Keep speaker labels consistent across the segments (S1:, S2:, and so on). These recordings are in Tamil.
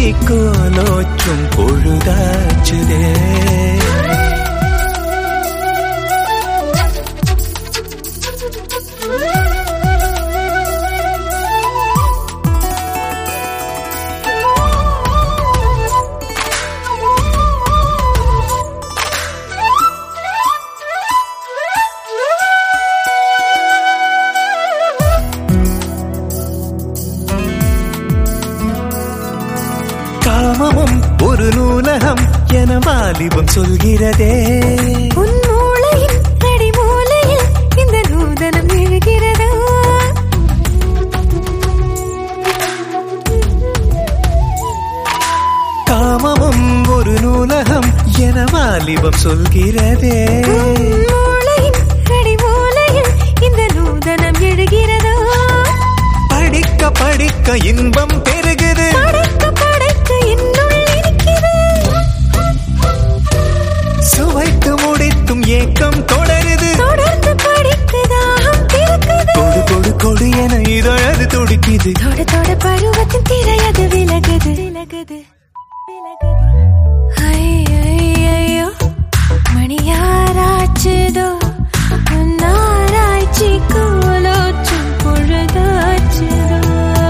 S1: ஆராய்ச்சி கோலோச்சும் பொழுதாச்சுதே காமமும் ஒரு நூலகம் என வாலிபம் சொல்கிறதே
S2: உன் மூளையின் அடிமூலையில் இந்த நூதனம் எழுகிறதா
S1: காமமும் ஒரு நூலகம் என வாலிபம் சொல்கிறதே
S2: உன் மூளையின் அடிமூலையில் இந்த நூதனம் எழுகிறதா
S1: படிக்க படிக்க இன்பம் பெருகுது
S2: படைக்க படைக்க என்னுள் இருக்கிறது
S1: சுவைத்து முடித்தும் ஏக்கம் தொடருது
S2: தொடர்ந்து படிக்க தாகம் பிறக்குது
S1: கொடு கொடு கொடு என இதழது துடிக்குது
S2: தொட தொட பருவத்தின் திரையது விலகுது விலகுது விலகுது ஐயோ மணியாராச்சுதோ உன்னாராய்ச்சி கோலோச்சும் பொழுதாச்சுதோ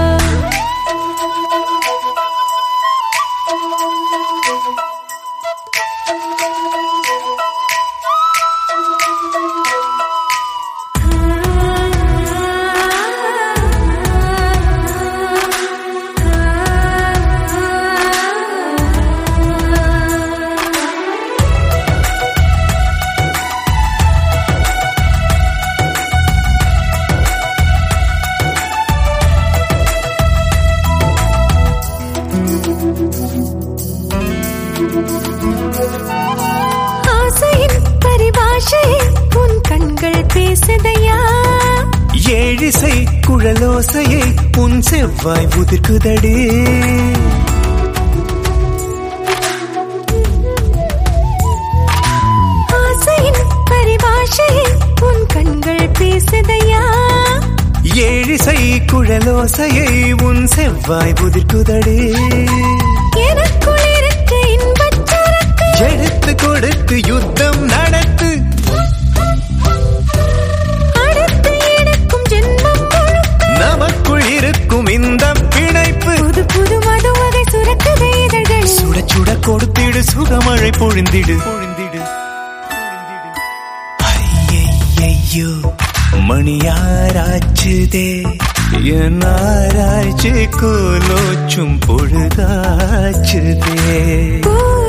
S2: ஆசையின் பரிபாஷையை உன் கண்கள் பேசுதையா
S1: ஏழிசை குழலோசையை உன் செவ்வாய் உதிர்க்குதடி
S2: ஆசையின் பரிபாஷையை உன் கண்கள் பேசுதையா
S1: ஏழிசை குழலோசையை உன் செவ்வாய் உதிர்க்குதடி
S2: எனக்குள் இருக்க இன்பச் சரக்கு
S1: எடுத்து கொடுத்து யுத்தம் நடத்து
S2: அடுத்து எடுக்கும் ஜென்மம் முழுக்க
S1: நமக்குள் இருக்கும் இந்த பிணைப்பு
S2: புது புது மது வகை சுரக்குது இதழ்கள்
S1: சுட சுட கொடுத்திடு சுகமழை பொழிந்திடு பொழிந்திடு ஐயையையோ மணியாராச்சுதே என் ஆராய்ச்சி கோலோச்சும் பொழுதாச்சுதே
S2: பூ